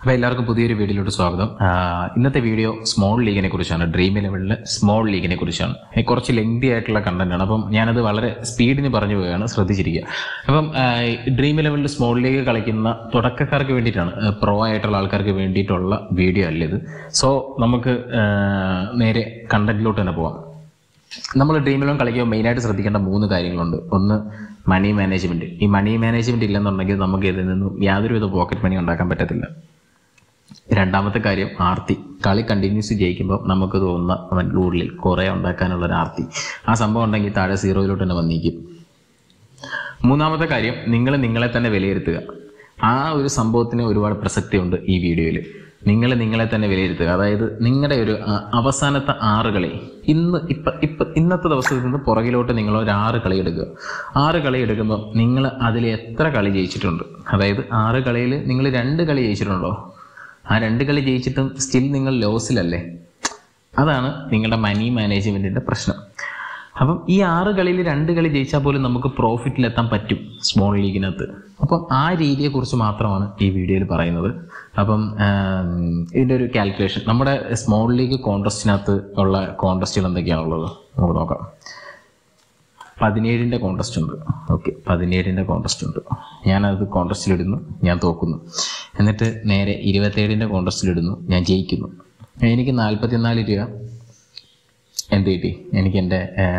അപ്പോൾ എല്ലാവർക്കും പുതിയൊരു വീഡിയോയിലോട്ട് സ്വാഗതം ആ, ഇന്നത്തെ വീഡിയോ സ്മോൾ ലീഗിനെ കുറിച്ചാണ് ഡ്രീം ഇലവനിലെ സ്മോൾ ലീഗിനെ കുറിച്ചാണ് ഏ, കുറച്ച് ലെങ്തി ആയിട്ടുള്ള കണ്ടന്റ് ആണ് അപ്പം ഞാനത് വളരെ സ്പീഡിന് പറഞ്ഞു പോവുകയാണ് ശ്രദ്ധിച്ചിരിക്കുക അപ്പം ആ, ഡ്രീം ഇലവനിൽ സ്മോൾ ലീഗ് കളിക്കുന്ന തുടക്കക്കാർക്ക് വേണ്ടിയിട്ടാണ് പ്രോ ആയിട്ടുള്ള ആൾക്കാർക്ക് വേണ്ടിയിട്ടുള്ള വീഡിയോ അല്ല ഇത് സോ നമുക്ക് ആ, നേരെ കണ്ടന്റിലോട്ട് തന്നെ പോവാം നമ്മൾ ഡ്രീം ഇലവൻ കളിക്കുമ്പോൾ മെയിനായിട്ട് ശ്രദ്ധിക്കേണ്ട മൂന്ന് കാര്യങ്ങളുണ്ട് ഒന്ന് മണി മാനേജ്മെന്റ് ഈ മണി മാനേജ്മെന്റ് ഇല്ലെന്നുണ്ടെങ്കിൽ നമുക്ക് ഇതിൽ നിന്നും യാതൊരുവിധ പോക്കറ്റ് മണി ഉണ്ടാക്കാൻ പറ്റത്തില്ല രണ്ടാമത്തെ കാര്യം ആർത്തി കളി കണ്ടിന്യൂസ് ജയിക്കുമ്പോൾ നമുക്ക് തോന്നുന്ന അവൻ ഉള്ളിൽ കുറേ ഉണ്ടാക്കാനുള്ള ഒരു ആർത്തി ആ സംഭവം ഉണ്ടെങ്കിൽ താഴെ സീറോയിലോട്ട് തന്നെ വന്നിരിക്കും മൂന്നാമത്തെ കാര്യം നിങ്ങൾ നിങ്ങളെ തന്നെ വിലയിരുത്തുക ആ ഒരു സംഭവത്തിന് ഒരുപാട് പ്രസക്തിയുണ്ട് ഈ വീഡിയോയിൽ നിങ്ങൾ നിങ്ങളെ തന്നെ വിലയിരുത്തുക അതായത് നിങ്ങളുടെ ഒരു ആ, അവസാനത്തെ ആറ് കളി ഇന്ന് ഇപ്പൊ ഇപ്പൊ ഇന്നത്തെ ദിവസത്തിൽ നിന്ന് പുറകിലോട്ട് നിങ്ങൾ ഒരു ആറ് കളി എടുക്കുക ആറ് കളി എടുക്കുമ്പോൾ നിങ്ങൾ അതിൽ എത്ര കളി ജയിച്ചിട്ടുണ്ട് അതായത് ആറ് കളിയിൽ നിങ്ങൾ രണ്ട് കളി ജയിച്ചിട്ടുണ്ടോ ആ രണ്ട് കളി ജയിച്ചിട്ടും സ്റ്റിൽ നിങ്ങൾ ലോസിലല്ലേ അതാണ് നിങ്ങളുടെ മണി മാനേജ്മെന്റിന്റെ പ്രശ്നം അപ്പം ഈ ആറ് കളിയിൽ രണ്ട് കളി ജയിച്ചാൽ പോലും നമുക്ക് പ്രോഫിറ്റിലെത്താൻ പറ്റും സ്മോൾ ലീഗിനകത്ത് അപ്പം ആ രീതിയെക്കുറിച്ച് മാത്രമാണ് ഈ വീഡിയോയിൽ പറയുന്നത് അപ്പം ആം, ഇതിൻ്റെ ഒരു കാൽക്കുലേഷൻ നമ്മുടെ സ്മോൾ ലീഗ് കോൺടസ്റ്റിനകത്ത് ഉള്ള കോൺടസ്റ്റുകൾ എന്തൊക്കെയാണുള്ളത് നമുക്ക് നോക്കാം പതിനേഴിൻ്റെ കോൺടസ്റ്റ് ഉണ്ട് ഓക്കെ പതിനേഴിൻ്റെ കോൺടസ്റ്റ് ഉണ്ട് ഞാനത് കോൺടസ്റ്റിലിടുന്നു ഞാൻ തോക്കുന്നു എന്നിട്ട് നേരെ ഇരുപത്തേഴിൻ്റെ കോൺടസ്റ്റിലിടുന്നു ഞാൻ ജയിക്കുന്നു എനിക്ക് നാൽപ്പത്തിനാല് രൂപ എന്ത് കിട്ടി എനിക്ക് എൻ്റെ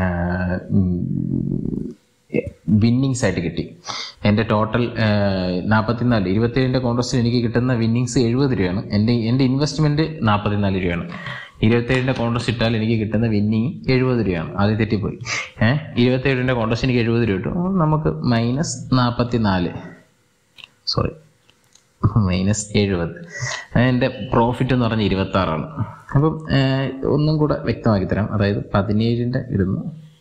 വിന്നിങ്സ് ആയിട്ട് കിട്ടി എൻ്റെ ടോട്ടൽ നാൽപ്പത്തിനാല് ഇരുപത്തേഴിൻ്റെ കോൺടസ്റ്റിൽ എനിക്ക് കിട്ടുന്ന വിന്നിങ്സ് എഴുപത് രൂപയാണ് എൻ്റെ എൻ്റെ ഇൻവെസ്റ്റ്മെൻറ്റ് നാൽപ്പത്തിനാല് രൂപയാണ് ഇരുപത്തേഴിൻ്റെ കോൺടസ്റ്റ് ഇട്ടാൽ എനിക്ക് കിട്ടുന്ന വിന്നിങ് എഴുപത് രൂപയാണ് അത് തെറ്റിപ്പോയി ഏഹ് ഇരുപത്തേഴിൻ്റെ കോൺടസ്റ്റ് എനിക്ക് എഴുപത് രൂപ കിട്ടും അപ്പോൾ നമുക്ക് മൈനസ് നാൽപ്പത്തി നാല് സോറി മൈനസ് എഴുപത് എൻ്റെ പ്രോഫിറ്റ് എന്ന് പറഞ്ഞാൽ ഇരുപത്തി ആറാണ് അപ്പം ഏഹ്, ഒന്നും കൂടെ വ്യക്തമാക്കി തരാം അതായത് പതിനേഴിൻ്റെ ഇടുന്നു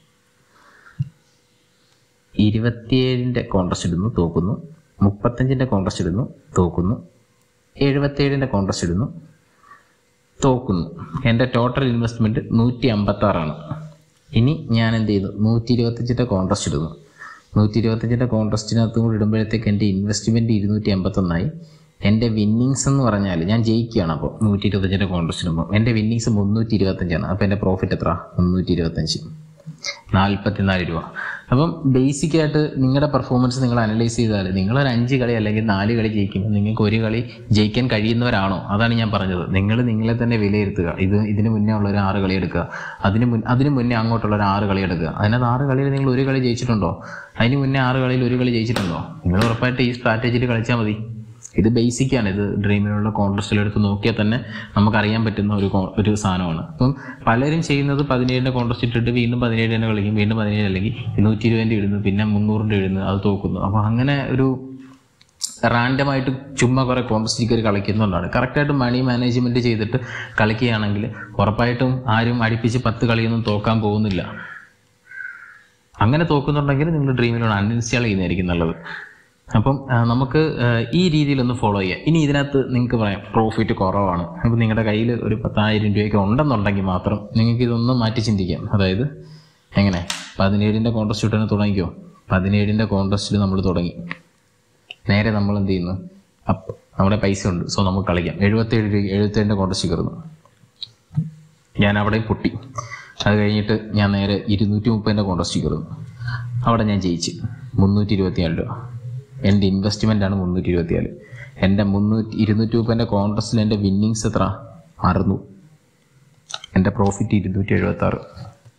ഇരുപത്തിയേഴിൻ്റെ കോൺട്രസ്റ്റ് ഇടുന്നു തോക്കുന്നു മുപ്പത്തഞ്ചിൻ്റെ കോൺട്രസ്റ്റ് ഇടുന്നു തോക്കുന്നു എഴുപത്തേഴിൻ്റെ കോൺട്രസ്റ്റ് ഇടുന്നു തോക്കുന്നു എൻ്റെ ടോട്ടൽ ഇൻവെസ്റ്റ്മെൻറ്റ് നൂറ്റി അമ്പത്താറാണ് ഇനി ഞാൻ എന്ത് ചെയ്തു നൂറ്റി ഇരുപത്തഞ്ചിൻ്റെ കോൺട്രസ്റ്റ് ഇടുന്നു നൂറ്റി ഇരുപത്തഞ്ചിൻ്റെ കോൺട്രസ്റ്റിനകത്തും കൂടി ഇടുമ്പോഴത്തേക്ക് എൻ്റെ ഇൻവെസ്റ്റ്മെൻറ്റ് ഇരുന്നൂറ്റി അമ്പത്തൊന്നായി എൻ്റെ വിന്നിങ്സ് എന്ന് പറഞ്ഞാൽ ഞാൻ ജയിക്കുകയാണ് അപ്പോൾ നൂറ്റി ഇരുപത്തഞ്ചിൻ്റെ കോൺട്രസ്റ്റ് ഇടുമ്പോൾ എൻ്റെ വിന്നിങ്സ് മുന്നൂറ്റി ഇരുപത്തഞ്ചാണ് അപ്പോൾ എൻ്റെ പ്രോഫിറ്റ് എത്ര മുന്നൂറ്റി ഇരുപത്തഞ്ച് നാൽപ്പത്തിനാല് രൂപ അപ്പം ബേസിക് ആയിട്ട് നിങ്ങളുടെ പെർഫോമൻസ് നിങ്ങൾ അനലൈസ് ചെയ്താൽ നിങ്ങളൊരു അഞ്ച് കളി അല്ലെങ്കിൽ നാല് കളി ജയിക്കുമ്പോൾ നിങ്ങൾക്ക് ഒരു കളി ജയിക്കാൻ കഴിയുന്നവരാണോ അതാണ് ഞാൻ പറഞ്ഞത് നിങ്ങൾ നിങ്ങളെ തന്നെ വിലയിരുത്തുക ഇത് ഇതിന് മുന്നേ ഉള്ള ഒരു ആറ് കളി എടുക്കുക അതിന് മുൻ അതിന് മുന്നേ അങ്ങോട്ടുള്ള ഒരു ആറ് കളി എടുക്കുക അതിനകത്ത് ആറ് കളിയിൽ നിങ്ങൾ ഒരു കളി ജയിച്ചിട്ടുണ്ടോ അതിന് മുന്നേ ആറ് കളിയിൽ ഒരു കളി ജയിച്ചിട്ടുണ്ടോ നിങ്ങൾ ഉറപ്പായിട്ട് ഈ സ്ട്രാറ്റജിയിൽ കളിച്ചാൽ മതി ഇത് ബേസിക് ആണ് ഇത് ഡ്രീമിലുള്ള കോൺട്രസ്റ്റിൽ എടുത്ത് നോക്കിയാൽ തന്നെ നമുക്കറിയാൻ പറ്റുന്ന ഒരു കോ- ഒരു സാധനമാണ് അപ്പം പലരും ചെയ്യുന്നത് പതിനേഴിൻ്റെ കോൺട്രസ്റ്റ് ഇട്ടിട്ട് വീണ്ടും പതിനേഴ് തന്നെ കളിക്കും വീണ്ടും പതിനേഴ് അല്ലെങ്കിൽ നൂറ്റി ഇരുപതിൻ്റെ ഇടുന്നു പിന്നെ മുന്നൂറിൻ്റെ ഇടുന്നു അത് തോക്കുന്നു അപ്പോൾ അങ്ങനെ ഒരു റാൻഡമായിട്ട് ചുമ്മാ കുറെ കോൺട്രസ്റ്റ് കയറി കളിക്കുന്നുണ്ടാണ് കറക്റ്റായിട്ട് മണി മാനേജ്മെന്റ് ചെയ്തിട്ട് കളിക്കുകയാണെങ്കിൽ ഉറപ്പായിട്ടും ആരും അടുപ്പിച്ച് പത്ത് കളിയൊന്നും തോക്കാൻ പോകുന്നില്ല അങ്ങനെ തോക്കുന്നുണ്ടെങ്കിൽ നിങ്ങൾ ഡ്രീമിലോട് അൺഇൻസ്റ്റാൾ ചെയ്യുന്നതായിരിക്കും നല്ലത് അപ്പം ആ, നമുക്ക് ആ, ഈ രീതിയിലൊന്ന് ഫോളോ ചെയ്യാം ഇനി ഇതിനകത്ത് നിങ്ങൾക്ക് പറയാം പ്രോഫിറ്റ് കുറവാണ് അപ്പം നിങ്ങളുടെ കയ്യിൽ ഒരു പത്തായിരം രൂപയൊക്കെ ഉണ്ടെന്നുണ്ടെങ്കിൽ മാത്രം നിങ്ങൾക്ക് ഇതൊന്ന് മാറ്റി ചിന്തിക്കാം അതായത് എങ്ങനെ പതിനേഴിൻ്റെ കോൺട്രസ്റ്റ് ഇട്ടാണ് തുടങ്ങിക്കോ പതിനേഴിൻ്റെ കോൺട്രസ്റ്റിൽ നമ്മൾ തുടങ്ങി നേരെ നമ്മൾ എന്ത് ചെയ്യുന്നു അപ്പ് നമ്മുടെ പൈസ ഉണ്ട് സോ നമുക്ക് കളിക്കാം എഴുപത്തേഴ് രൂപ എഴുപത്തേഴിൻ്റെ കോൺട്രസ്റ്റ് കയറുന്നു ഞാൻ അവിടെ പൊട്ടി അത് കഴിഞ്ഞിട്ട് ഞാൻ നേരെ ഇരുന്നൂറ്റി മുപ്പതിൻ്റെ കോൺട്രസ്റ്റ് കയറുന്നു അവിടെ ഞാൻ ജയിച്ച് മുന്നൂറ്റി ഇരുപത്തിനാല് രൂപ എൻ്റെ ഇൻവെസ്റ്റ്മെൻ്റ് ആണ് മുന്നൂറ്റി ഇരുപത്തിനാല് എൻ്റെ മുന്നൂറ്റി ഇരുന്നൂറ്റി മുപ്പതിൻ്റെ കോൺട്രസ്റ്റിൽ എൻ്റെ വിന്നിങ്സ് എത്ര അറുന്നൂറ് എൻ്റെ പ്രോഫിറ്റ് ഇരുന്നൂറ്റി എഴുപത്തി ആറ്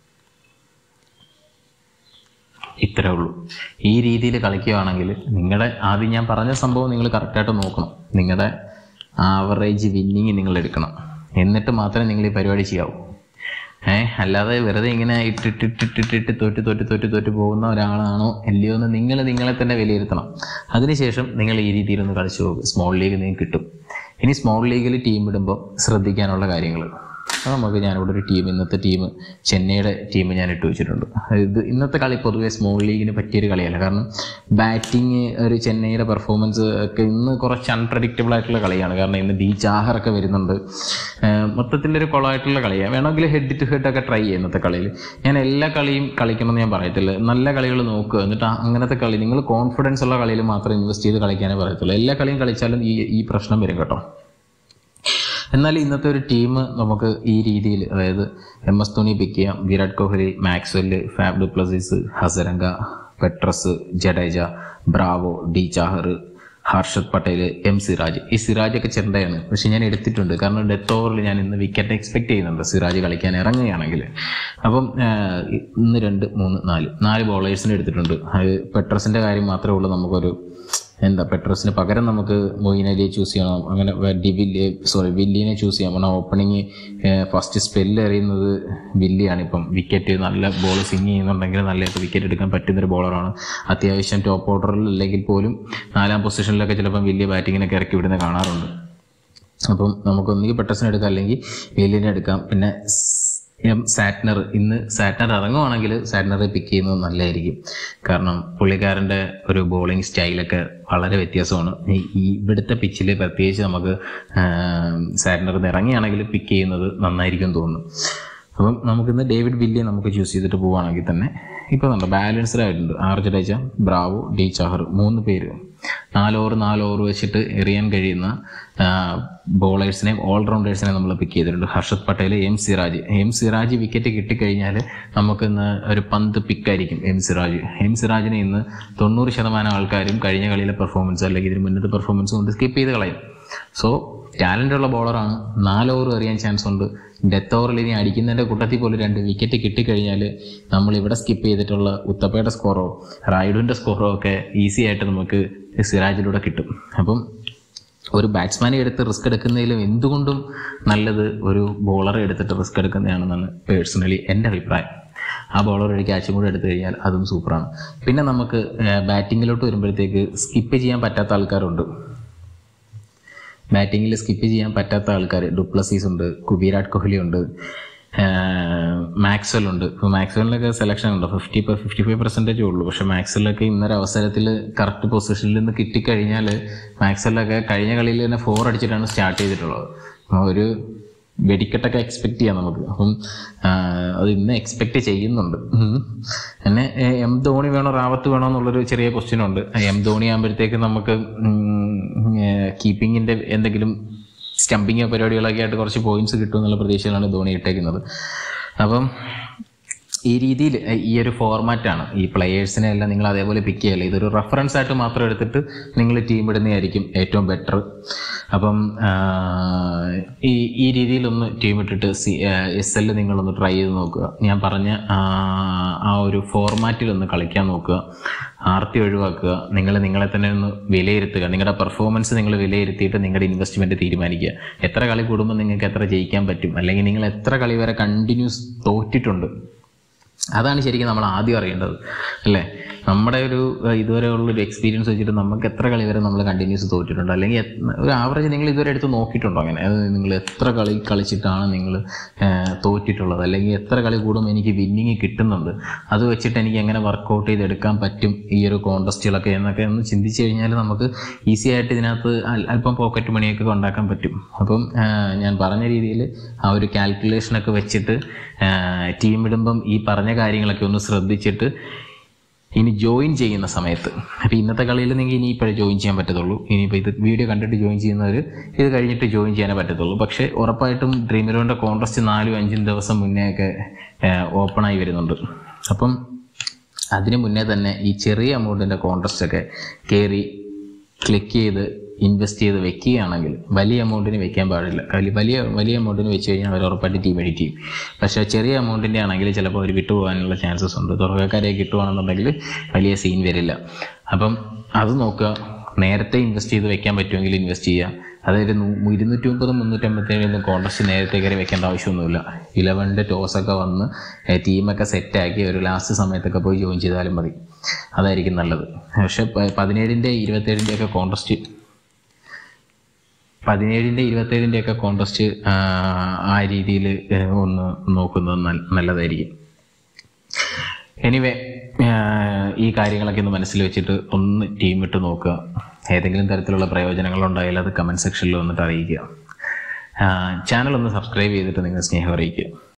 ഇത്രേ ഉള്ളൂ ഈ രീതിയിൽ കളിക്കുകയാണെങ്കിൽ നിങ്ങളുടെ ആദ്യം ഞാൻ പറഞ്ഞ സംഭവം നിങ്ങൾ കറക്റ്റായിട്ട് നോക്കണം നിങ്ങളുടെ ആവറേജ് വിന്നിങ് നിങ്ങൾ എടുക്കണം എന്നിട്ട് മാത്രമേ നിങ്ങൾ ഈ പരിപാടി ചെയ്യാവൂ ഏഹ് അല്ലാതെ വെറുതെ ഇങ്ങനെ ഇട്ടിട്ടിട്ടിട്ടിട്ട് തോറ്റ് തോറ്റ് തോറ്റ് തോറ്റ് പോകുന്ന ഒരാളാണോ അല്ലയോ എന്ന് നിങ്ങൾ നിങ്ങളെ തന്നെ വിലയിരുത്തണം അതിനുശേഷം നിങ്ങൾ ഈ രീതിയിലൊന്ന് കളിച്ചു പോകും സ്മോൾ ലീഗ് നിങ്ങൾക്ക് കിട്ടും ഇനി സ്മോൾ ലീഗിൽ ടീം ഇടുമ്പോൾ ശ്രദ്ധിക്കാനുള്ള കാര്യങ്ങൾ അത് നമുക്ക് ഞാനിവിടെ ഒരു ടീം ഇന്നത്തെ ടീം ചെന്നൈയുടെ ടീം ഞാൻ ഇട്ട് വെച്ചിട്ടുണ്ട് ഇത് ഇന്നത്തെ കളി പൊതുവേ സ്മോൾ ലീഗിന് പറ്റിയൊരു കളിയല്ല കാരണം ബാറ്റിംഗ് ഒരു ചെന്നൈയുടെ പെർഫോമൻസ് ഒക്കെ ഇന്ന് കുറച്ച് അൺപ്രഡിക്റ്റബിൾ ആയിട്ടുള്ള കളിയാണ് കാരണം ഇന്ന് ബി ചാഹറൊക്കെ വരുന്നുണ്ട് ഏഹ് മൊത്തത്തിലൊരു കുളമായിട്ടുള്ള കളിയാണ് വേണമെങ്കിൽ ഹെഡ് ടു ഹെഡ് ഒക്കെ ട്രൈ ചെയ്യും ഇന്നത്തെ കളിയിൽ ഞാൻ എല്ലാ കളിയും കളിക്കണമെന്ന് ഞാൻ പറയത്തില്ല നല്ല കളികൾ നോക്കുക എന്നിട്ട് ആ- അങ്ങനത്തെ കളി നിങ്ങൾ കോൺഫിഡൻസ് ഉള്ള കളിയിൽ മാത്രം ഇൻവെസ്റ്റ് ചെയ്ത് കളിക്കാനേ പറയത്തുള്ളൂ എല്ലാ കളിയും കളിച്ചാലും ഈ ഈ പ്രശ്നം വരും കേട്ടോ എന്നാൽ ഇന്നത്തെ ഒരു ടീം നമുക്ക് ഈ രീതിയിൽ അതായത് എം എസ് ധോണി പിക്ക് ചെയ്യാം Virat Kohli Maxwell Faf du Plessis Hasaranga പെട്രസ് Jadeja Bravo D Chahar Harshad Patel M Siraj ഈ സിറാജൊക്കെ ചെണ്ടയാണ് പക്ഷെ ഞാൻ എടുത്തിട്ടുണ്ട് കാരണം ഡെത്ത് ഓവറിൽ ഞാൻ ഇന്ന് വിക്കറ്റ് എക്സ്പെക്ട് ചെയ്യുന്നുണ്ട് സിറാജ് കളിക്കാൻ ഇറങ്ങുകയാണെങ്കിൽ അപ്പം ആഹ്, ഇന്ന് രണ്ട് മൂന്ന് നാല് നാല് ബോളേഴ്സിനെ എടുത്തിട്ടുണ്ട് അത് പെട്രസിന്റെ കാര്യം മാത്രമേ ഉള്ളൂ നമുക്കൊരു എന്താ പെട്രസിന് പകരം നമുക്ക് മൊയിൻ അലിയെ ചൂസ് ചെയ്യണം അങ്ങനെ വ- ഡിവില്ലി സോറി വില്ലിനെ ചൂസ് ചെയ്യാം കാരണം ഓപ്പണിങ് ഫസ്റ്റ് സ്പെല്ല് എറിയുന്നത് വില്ലിയാണ് ഇപ്പം വിക്കറ്റ് നല്ല ബോൾ സ്വിങ് ചെയ്യുന്നുണ്ടെങ്കിൽ നല്ലതായിട്ട് വിക്കറ്റ് എടുക്കാൻ പറ്റുന്ന ഒരു ബോളറാണ് അത്യാവശ്യം ടോപ്പ് ഓർഡറിൽ അല്ലെങ്കിൽ പോലും നാലാം പൊസിഷനിലൊക്കെ ചിലപ്പം വലിയ ബാറ്റിങ്ങിനൊക്കെ ഇറക്കി വിടുന്ന കാണാറുണ്ട് അപ്പം നമുക്ക് ഒന്നുകിൽ പെട്ടസിനെ എടുക്കാം അല്ലെങ്കിൽ വില്ലിനെ എടുക്കാം പിന്നെ സ്- എം സാറ്റ്നർ ഇന്ന് സാറ്റ്നർ ഇറങ്ങുവാണെങ്കിൽ സാറ്റ്നറെ പിക്ക് ചെയ്യുന്നത് നല്ലതായിരിക്കും കാരണം പുള്ളിക്കാരൻ്റെ ഒരു ബോളിംഗ് സ്റ്റൈലൊക്കെ വളരെ വ്യത്യാസമാണ് ഈ ഈ ഇവിടുത്തെ പിച്ചിൽ പ്രത്യേകിച്ച് നമുക്ക് സാറ്റ്നർ ഇറങ്ങിയാണെങ്കിൽ പിക്ക് ചെയ്യുന്നത് നന്നായിരിക്കും തോന്നുന്നു അപ്പം നമുക്കിന്ന് ഡേവിഡ് വില്ലിയെ നമുക്ക് ചൂസ് ചെയ്തിട്ട് പോവുകയാണെങ്കിൽ തന്നെ ഇപ്പോൾ നമ്മുടെ ബാലൻസ്ഡ് ആയിട്ടുണ്ട് R Jadeja Bravo D Chahar മൂന്ന് പേര് നാല് ഓവർ നാല് ഓവർ വെച്ചിട്ട് എറിയാൻ കഴിയുന്ന ബോളേഴ്സിനെ ഓൾറൗണ്ടേഴ്സിനെ നമ്മൾ പിക്ക് ചെയ്തിട്ടുണ്ട് Harshad Patel M Siraj M Siraj wicket കിട്ടിക്കഴിഞ്ഞാൽ നമുക്കിന്ന് ഒരു പന്ത് പിക്കായിരിക്കും എം സിറാജ് എം സിറാജിനെ ഇന്ന് തൊണ്ണൂറ് ശതമാനം ആൾക്കാരും കഴിഞ്ഞ കളിയിലെ പെർഫോമൻസ് അല്ലെങ്കിൽ ഇതിന് മുന്നത്തെ പെർഫോമൻസ് കൊണ്ട് സ്കിപ്പ് ചെയ്ത് കളയും സോ ടാലൻ്റ് ഉള്ള ബോളറാണ് നാല് ഓവർ എറിയാൻ ചാൻസ് ഉണ്ട് ഡെത്ത് ഓവറിൽ ഇനി അടിക്കുന്നതിൻ്റെ കൂട്ടത്തിൽ പോലും രണ്ട് വിക്കറ്റ് കിട്ടിക്കഴിഞ്ഞാൽ നമ്മൾ ഇവിടെ സ്കിപ്പ് ചെയ്തിട്ടുള്ള ഉത്തപ്പയുടെ സ്കോറോ റായിഡുവിൻ്റെ സ്കോറോ ഒക്കെ ഈസി ആയിട്ട് നമുക്ക് സിറാജിലൂടെ കിട്ടും അപ്പം ഒരു ബാറ്റ്സ്മാനെ എടുത്ത് റിസ്ക് എടുക്കുന്നതിലും എന്തുകൊണ്ടും നല്ലത് ഒരു ബോളറെ എടുത്തിട്ട് റിസ്ക് എടുക്കുന്നതാണെന്നാണ് പേഴ്സണലി എൻ്റെ അഭിപ്രായം ആ ബോളർ ഒരു ക്യാച്ചും കൂടെ എടുത്തു കഴിഞ്ഞാൽ അതും സൂപ്പറാണ് പിന്നെ നമുക്ക് ബാറ്റിങ്ങിലോട്ട് വരുമ്പോഴത്തേക്ക് സ്കിപ്പ് ചെയ്യാൻ പറ്റാത്ത ആൾക്കാരുണ്ട് ബാറ്റിങ്ങിൽ സ്കിപ്പ് ചെയ്യാൻ പറ്റാത്ത ആൾക്കാർ ഡുപ്ലസീസ് ഉണ്ട് കു- വിരാട് കോഹ്ലി ഉണ്ട് മാക്സ്വൽ ഉണ്ട് ഇപ്പോൾ മാക്സ്വലിനൊക്കെ സെലക്ഷൻ ഉണ്ട് ഫിഫ്റ്റി ഫിഫ്റ്റി ഫൈവ് പെർസെൻറ്റേജേ ഉള്ളൂ പക്ഷെ മാക്സ്വലൊക്കെ ഇന്നൊരു അവസരത്തിൽ കറക്റ്റ് പൊസിഷനിൽ നിന്ന് കിട്ടിക്കഴിഞ്ഞാൽ മാക്സ്വലൊക്കെ കഴിഞ്ഞ കളിയിൽ തന്നെ ഫോർ അടിച്ചിട്ടാണ് സ്റ്റാർട്ട് ചെയ്തിട്ടുള്ളത് അപ്പോൾ ഒരു വെടിക്കെട്ടൊക്കെ എക്സ്പെക്ട് ചെയ്യാം നമുക്ക് അപ്പം ആ, അത് ഇന്ന് എക്സ്പെക്ട് ചെയ്യുന്നുണ്ട് ഉം. പിന്നെ എ, എം ധോണി വേണോ റാവത്ത് വേണോ എന്നുള്ളൊരു ചെറിയ ക്വസ്റ്റ്യൻ ഉണ്ട് എം ധോണി ആകുമ്പോഴത്തേക്ക് നമുക്ക് കീപ്പിങ്ങിന്റെ എന്തെങ്കിലും സ്റ്റംപിങ് പരിപാടികളൊക്കെ ആയിട്ട് കുറച്ച് പോയിന്റ്സ് കിട്ടും എന്നുള്ള പ്രതീക്ഷയിലാണ് ധോണി ഇട്ടേക്കുന്നത് അപ്പം ഈ രീതിയിൽ ഈ ഒരു ഫോർമാറ്റാണ് ഈ പ്ലെയേഴ്സിനെ എല്ലാം നിങ്ങൾ അതേപോലെ പിക്ക് ചെയ്യല്ല ഇതൊരു റെഫറൻസ് ആയിട്ട് മാത്രം എടുത്തിട്ട് നിങ്ങൾ ടീം ഇടുന്നതായിരിക്കും ഏറ്റവും ബെറ്റർ അപ്പം ആ, ഈ ഈ രീതിയിലൊന്ന് ടീം ഇട്ടിട്ട് സി എസ് എല്ലിൽ നിങ്ങളൊന്ന് ട്രൈ ചെയ്ത് നോക്കുക ഞാൻ പറഞ്ഞ ആ, ആ ഒരു ഫോർമാറ്റിൽ ഒന്ന് കളിക്കാൻ നോക്കുക ആർത്തി ഒഴിവാക്കുക നിങ്ങൾ നിങ്ങളെ തന്നെ ഒന്ന് വിലയിരുത്തുക നിങ്ങളുടെ പെർഫോമൻസ് നിങ്ങൾ വിലയിരുത്തിയിട്ട് നിങ്ങളുടെ ഇൻവെസ്റ്റ്മെന്റ് തീരുമാനിക്കുക എത്ര കളി കൂടുമ്പോൾ നിങ്ങൾക്ക് എത്ര ജയിക്കാൻ പറ്റും അല്ലെങ്കിൽ നിങ്ങൾ എത്ര കളി വരെ കണ്ടിന്യൂസ് തോറ്റിട്ടുണ്ട് അതാണ് ശരിക്കും നമ്മൾ ആദ്യം അറിയേണ്ടത് അല്ലേ നമ്മുടെ ഒരു ഏഹ്, ഇതുവരെ ഉള്ള ഒരു എക്സ്പീരിയൻസ് വെച്ചിട്ട് നമുക്ക് എത്ര കളി വരെ നമ്മൾ കണ്ടിന്യൂസ് തോറ്റിട്ടുണ്ട് അല്ലെങ്കിൽ എത്ര- ഒരു ആവറേജ് നിങ്ങൾ ഇതുവരെ എടുത്ത് നോക്കിയിട്ടുണ്ടോ അങ്ങനെ അത് നിങ്ങൾ എത്ര കളി കളിച്ചിട്ടാണ് നിങ്ങൾ തോറ്റിട്ടുള്ളത് അല്ലെങ്കിൽ എത്ര കളി കൂടുമ്പോൾ എനിക്ക് വിന്നിങ് കിട്ടുന്നുണ്ട് അത് വെച്ചിട്ട് എനിക്ക് എങ്ങനെ വർക്കൗട്ട് ചെയ്തെടുക്കാൻ പറ്റും ഈ ഒരു കോൺടസ്റ്റുകളൊക്കെ എന്നൊക്കെ ഒന്ന് ചിന്തിച്ചു കഴിഞ്ഞാൽ നമുക്ക് ഈസി ആയിട്ട് ഇതിനകത്ത് അൽ- അല്പം പോക്കറ്റ് മണിയൊക്കെ ഉണ്ടാക്കാൻ പറ്റും അപ്പം ആ, ഞാൻ പറഞ്ഞ രീതിയിൽ ആ ഒരു കാൽക്കുലേഷനൊക്കെ വെച്ചിട്ട് ടീം ഇടുമ്പം ഈ പറഞ്ഞ കാര്യങ്ങളൊക്കെ ഒന്ന് ശ്രദ്ധിച്ചിട്ട് ഇനി ജോയിൻ ചെയ്യുന്ന സമയത്ത് അപ്പോൾ ഇന്നത്തെ കളിയിൽ നിങ്ങൾക്ക് ഇനി ഇപ്പോഴേ ജോയിൻ ചെയ്യാൻ പറ്റത്തുള്ളൂ ഇനിയിപ്പോൾ ഇത് വീഡിയോ കണ്ടിട്ട് ജോയിൻ ചെയ്യുന്നവർ ഇത് കഴിഞ്ഞിട്ട് ജോയിൻ ചെയ്യാനേ പറ്റത്തുള്ളൂ പക്ഷേ ഉറപ്പായിട്ടും ഡ്രീം ഇലവൻ്റെ കോൺട്രസ്റ്റ് നാലും അഞ്ചും ദിവസം മുന്നേ ഒക്കെ ഓപ്പണായി വരുന്നുണ്ട് അപ്പം അതിന് മുന്നേ തന്നെ ഈ ചെറിയ എമൗണ്ടിൻ്റെ കോൺട്രസ്റ്റ് ഒക്കെ കയറി ക്ലിക്ക് ചെയ്ത് ഇൻവെസ്റ്റ് ചെയ്ത് വെക്കുകയാണെങ്കിൽ വലിയ എമൗണ്ടിന് വെക്കാൻ പാടില്ല കലി- വലിയ വലിയ എമൗണ്ടിന് വെച്ച് കഴിഞ്ഞാൽ അവർ ഉറപ്പായിട്ട് ടീം എഡിറ്റ് ചെയ്യും പക്ഷേ ചെറിയ എമൗണ്ടിൻ്റെ ആണെങ്കിൽ ചിലപ്പോൾ അവർ വിട്ടുപോകാനുള്ള ചാൻസസ് ഉണ്ട് തുറക്കക്കാരെ കിട്ടുവാണെന്നുണ്ടെങ്കിൽ വലിയ സീൻ വരില്ല അപ്പം അത് നോക്കുക നേരത്തെ ഇൻവെസ്റ്റ് ചെയ്ത് വെക്കാൻ പറ്റുമെങ്കിൽ ഇൻവെസ്റ്റ് ചെയ്യുക അതായത് നൂ- ഇരുന്നൂറ്റി മുപ്പത് മുന്നൂറ്റമ്പത്തേഴൊന്നും കോൺട്രസ്റ്റ് നേരത്തെ കയറി വെക്കേണ്ട ആവശ്യമൊന്നുമില്ല ഇലവൻ്റെ ടോസൊക്കെ വന്ന് ഏഹ് ടീമൊക്കെ സെറ്റാക്കി ഒരു ലാസ്റ്റ് സമയത്തൊക്കെ പോയി ജോയിൻ ചെയ്താലും മതി അതായിരിക്കും നല്ലത് പക്ഷെ പ- പതിനേഴിൻ്റെ ഇരുപത്തേഴിൻ്റെ ഒക്കെ കോൺട്രസ്റ്റ് പതിനേഴിൻ്റെ ഇരുപത്തേഴിൻ്റെ ഒക്കെ കോൺട്രസ്റ്റ് ആ രീതിയിൽ ഒന്ന് നോക്കുന്നത് നൽ- നല്ലതായിരിക്കും എനിവേ ഈ കാര്യങ്ങളൊക്കെ ഒന്ന് മനസ്സിൽ വെച്ചിട്ട് ഒന്ന് ടീം ഇട്ട് നോക്കുക ഏതെങ്കിലും തരത്തിലുള്ള പ്രയോജനങ്ങൾ ഉണ്ടായാൽ അത് കമൻറ്റ് സെക്ഷനിൽ വന്നിട്ട് അറിയിക്കുക ചാനൽ ഒന്ന് സബ്സ്ക്രൈബ് ചെയ്തിട്ട് നിങ്ങൾ സ്നേഹം അറിയിക്കുക